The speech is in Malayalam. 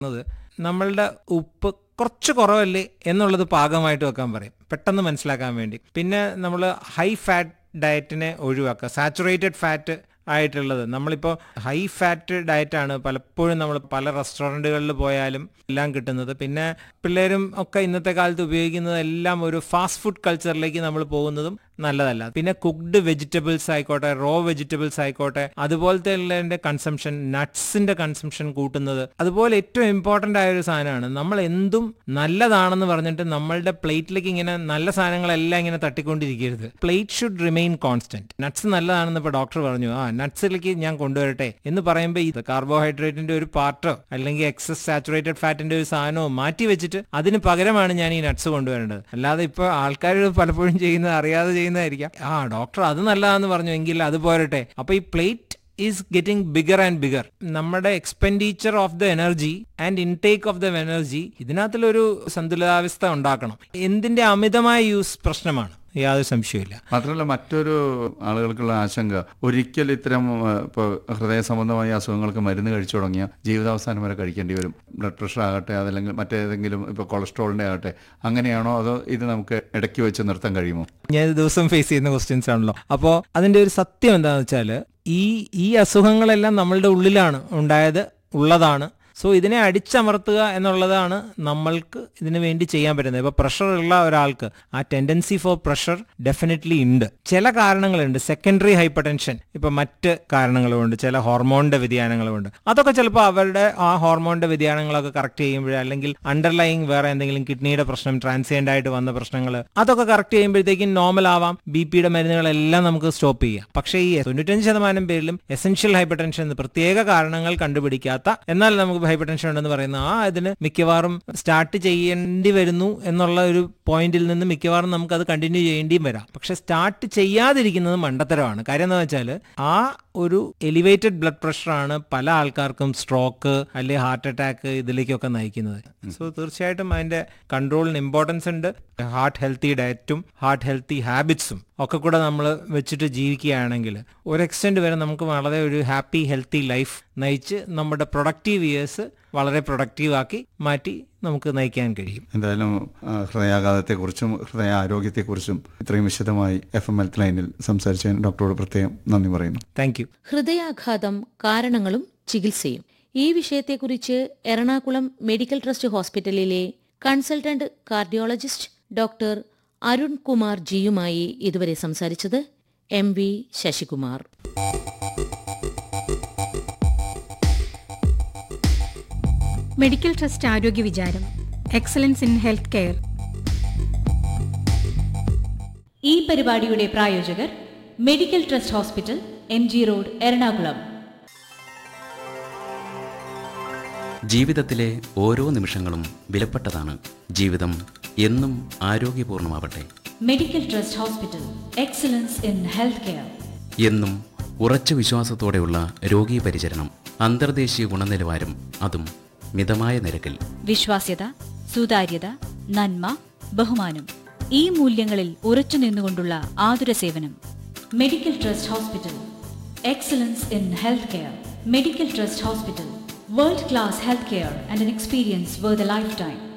പറയുന്നത് നമ്മളുടെ ഉപ്പ് കുറച്ച് കുറവല്ലേ എന്നുള്ളത് പാകമായിട്ട് വെക്കാൻ പറയും പെട്ടെന്ന് മനസ്സിലാക്കാൻ വേണ്ടി പിന്നെ നമ്മൾ ഹൈ ഫാറ്റ് ഡയറ്റിനെ ഒഴിവാക്കുക സാച്ചുറേറ്റഡ് ഫാറ്റ് ആയിട്ടുള്ളത് നമ്മളിപ്പോൾ ഹൈ ഫാറ്റ് ഡയറ്റാണ് പലപ്പോഴും നമ്മൾ പല റെസ്റ്റോറൻറ്റുകളിൽ പോയാലും എല്ലാം കിട്ടുന്നത് പിന്നെ പിള്ളേരും ഒക്കെ ഇന്നത്തെ കാലത്ത് ഉപയോഗിക്കുന്നത് എല്ലാം ഒരു ഫാസ്റ്റ് ഫുഡ് കൾച്ചറിലേക്ക് നമ്മൾ പോകുന്നതും നല്ലതല്ല പിന്നെ കുക്ക്ഡ് വെജിറ്റബിൾസ് ആയിക്കോട്ടെ റോ വെജിറ്റബിൾസ് ആയിക്കോട്ടെ അതുപോലത്തെ ഉള്ളതിന്റെ കൺസംഷൻ നട്ട്സിന്റെ കൺസംഷൻ കൂട്ടുന്നത് അതുപോലെ ഏറ്റവും ഇമ്പോർട്ടന്റ് ആയ ഒരു സാധനമാണ് നമ്മൾ എന്തും നല്ലതാണെന്ന് പറഞ്ഞിട്ട് നമ്മളുടെ പ്ലേറ്റിലേക്ക് ഇങ്ങനെ നല്ല സാധനങ്ങളെല്ലാം ഇങ്ങനെ തട്ടിക്കൊണ്ടിരിക്കരുത് plate should remain constant nuts നല്ലതാണെന്ന് ഇപ്പോൾ ഡോക്ടർ പറഞ്ഞു ആ നട്ട്സിലേക്ക് ഞാൻ കൊണ്ടുവരട്ടെ എന്ന് പറയുമ്പോൾ ഈ കാർബോഹൈഡ്രേറ്റിന്റെ ഒരു പാർട്ടോ അല്ലെങ്കിൽ എക്സസ് സാച്ചുറേറ്റഡ് ഫാറ്റിന്റെ ഒരു സാധനമോ മാറ്റി വെച്ചിട്ട് അതിന് പകരമാണ് ഞാൻ ഈ നട്ട്സ് കൊണ്ടുവരേണ്ടത് അല്ലാതെ ഇപ്പോൾ ആൾക്കാർ പലപ്പോഴും ചെയ്യുന്നത് അറിയാതെ ചെയ്യുന്നതായിരിക്കാം ആ ഡോക്ടർ അത് നല്ലതാന്ന് പറഞ്ഞു എങ്കിൽ അത് പോരട്ടെ അപ്പൊ ഈ plate is getting bigger and bigger നമ്മുടെ expenditure of the energy and intake of the energy ഇതിനകത്തിലൊരു സന്തുലിതാവസ്ഥ ഉണ്ടാക്കണം എന്തിന്റെ അമിതമായ യൂസ് പ്രശ്നമാണ് യാതൊരു സംശയമില്ല മാത്രമല്ല മറ്റൊരു ആളുകൾക്കുള്ള ആശങ്ക ഒരിക്കൽ ഇത്തരം ഇപ്പോൾ ഹൃദയ സംബന്ധമായ അസുഖങ്ങൾക്ക് മരുന്ന് കഴിച്ചു തുടങ്ങിയ ജീവിതാവസാനം വരെ കഴിക്കേണ്ടി വരും ബ്ലഡ് പ്രഷർ ആകട്ടെ അതല്ലെങ്കിൽ മറ്റേതെങ്കിലും ഇപ്പോൾ കൊളസ്ട്രോളിൻ്റെ ആകട്ടെ അങ്ങനെയാണോ അതോ ഇത് നമുക്ക് ഇടയ്ക്ക് വെച്ച് നിർത്താൻ കഴിയുമോ ഞാൻ ഇത് ദിവസം ഫേസ് ചെയ്യുന്ന ക്വസ്റ്റ്യൻസ് ആണല്ലോ അപ്പോൾ അതിന്റെ ഒരു സത്യം എന്താണെന്ന് വെച്ചാൽ ഈ ഈ അസുഖങ്ങളെല്ലാം നമ്മളുടെ ഉള്ളിലാണ് ഉണ്ടായത് ഉള്ളതാണ് സോ ഇതിനെ അടിച്ചമർത്തുക എന്നുള്ളതാണ് നമ്മൾക്ക് ഇതിനു വേണ്ടി ചെയ്യാൻ പറ്റുന്നത് ഇപ്പോൾ പ്രഷർ ഉള്ള ഒരാൾക്ക് ആ ടെൻഡൻസി ഫോർ പ്രഷർ ഡെഫിനറ്റ്ലി ഉണ്ട് ചില കാരണങ്ങളുണ്ട് സെക്കൻഡറി ഹൈപ്പർ ടെൻഷൻ ഇപ്പൊ മറ്റ് കാരണങ്ങളുമുണ്ട് ചില ഹോർമോണിന്റെ വ്യതിയാനങ്ങളുമുണ്ട് അതൊക്കെ ചിലപ്പോൾ അവരുടെ ആ ഹോർമോണിന്റെ വ്യതിയാനങ്ങളൊക്കെ കറക്റ്റ് ചെയ്യുമ്പോഴേ അല്ലെങ്കിൽ അണ്ടർലൈങ് വേറെ എന്തെങ്കിലും കിഡ്നിയുടെ പ്രശ്നം ട്രാൻസിയന്റ് ആയിട്ട് വന്ന പ്രശ്നങ്ങൾ അതൊക്കെ കറക്റ്റ് ചെയ്യുമ്പോഴത്തേക്കും നോർമൽ ആവാം ബി പിയുടെ മരുന്നുകളെല്ലാം നമുക്ക് സ്റ്റോപ്പ് ചെയ്യാം പക്ഷേ ഈ തൊണ്ണൂറ്റഞ്ച് ശതമാനം പേരിലും എസെൻഷ്യൽ ഹൈപ്പർ ടെൻഷൻ എന്ന് പ്രത്യേക കാരണങ്ങൾ കണ്ടുപിടിക്കാത്ത എന്നാൽ നമുക്ക് ഹൈപ്പർ ടെൻഷൻ ഉണ്ടെന്ന് പറയുന്ന ആ ഇതിന് മിക്കവാറും സ്റ്റാർട്ട് ചെയ്യേണ്ടി വരുന്നു എന്നുള്ള ഒരു പോയിന്റിൽ നിന്ന് മിക്കവാറും നമുക്ക് അത് കണ്ടിന്യൂ ചെയ്യേണ്ടിയും വരാം പക്ഷെ സ്റ്റാർട്ട് ചെയ്യാതിരിക്കുന്നത് മണ്ടത്തരമാണ് കാര്യം എന്താ വെച്ചാൽ ആ ഒരു എലിവേറ്റഡ് ബ്ലഡ് പ്രഷറാണ് പല ആൾക്കാർക്കും സ്ട്രോക്ക് അല്ലെങ്കിൽ ഹാർട്ട് അറ്റാക്ക് ഇതിലേക്കൊക്കെ നയിക്കുന്നത് സോ തീർച്ചയായിട്ടും അതിന്റെ കൺട്രോളിന് ഇമ്പോർട്ടൻസ് ഉണ്ട് ഹാർട്ട് ഹെൽത്തി ഡയറ്റും ഹാർട്ട് ഹെൽത്തി ഹാബിറ്റ്സും ഒക്കെ കൂടെ നമ്മൾ വെച്ചിട്ട് ജീവിക്കുകയാണെങ്കിൽ ഒരു എക്സ്റ്റെൻഡ് വരെ നമുക്ക് വളരെ ഒരു ഹാപ്പി ഹെൽത്തി ലൈഫ് നയിച്ച് നമ്മുടെ പ്രൊഡക്റ്റീവ് ഇയേഴ്സ് വളരെ പ്രൊഡക്റ്റീവ് ആക്കി മാറ്റി നമുക്ക് നയിക്കാൻ കഴിയും എന്തായാലും ആ, ഹൃദയാഘാതത്തെക്കുറിച്ചും ഹൃദയ ആരോഗ്യത്തെക്കുറിച്ചും ഇത്രയും വിശദമായി എഫ് എം ഹെൽത്ത് ലൈനിൽ സംസാരിച്ചതിന് ഡോക്ടറോട് പ്രത്യേകം നന്ദി പറയുന്നു താങ്ക് യു ഹൃദയാഘാതം കാരണങ്ങളും ചികിത്സയും ഈ വിഷയത്തെക്കുറിച്ച് എറണാകുളം മെഡിക്കൽ ട്രസ്റ്റ് ഹോസ്പിറ്റലിലെ consultant cardiologist doctor Arun Kumar ജിയുമായി ഇതുവരെ സംസാരിച്ചത് M V Sasikumar Medical Trust ആരോഗ്യ വിചാരം എക്സലൻസ് ഇൻ ഹെൽത്ത് കെയർ ഈ പരിപാടിയുടെ പ്രായോജകർ Medical Trust Hospital M G Road Ernakulam ജീവിതത്തിലെ ഓരോ നിമിഷങ്ങളും വിലപ്പെട്ടതാണ് ജീവിതം എന്നും ആരോഗ്യപൂർണമാവട്ടെ Medical Trust Hospital excellence in health care എന്നും ഉറച്ച വിശ്വാസത്തോടെയുള്ള രോഗീ പരിചരണം അന്തർദേശീയ ഗുണനിലവാരം അതും മിതമായ നിരക്കിൽ വിശ്വാസ്യത സുതാര്യത നന്മ ബഹുമാനം ഈ മൂല്യങ്ങളിൽ ഉറച്ചു നിന്നുകൊണ്ടുള്ള ആതുര സേവനം Medical Trust Hospital excellence in health care Medical Trust Hospital world class health care and an experience where the life time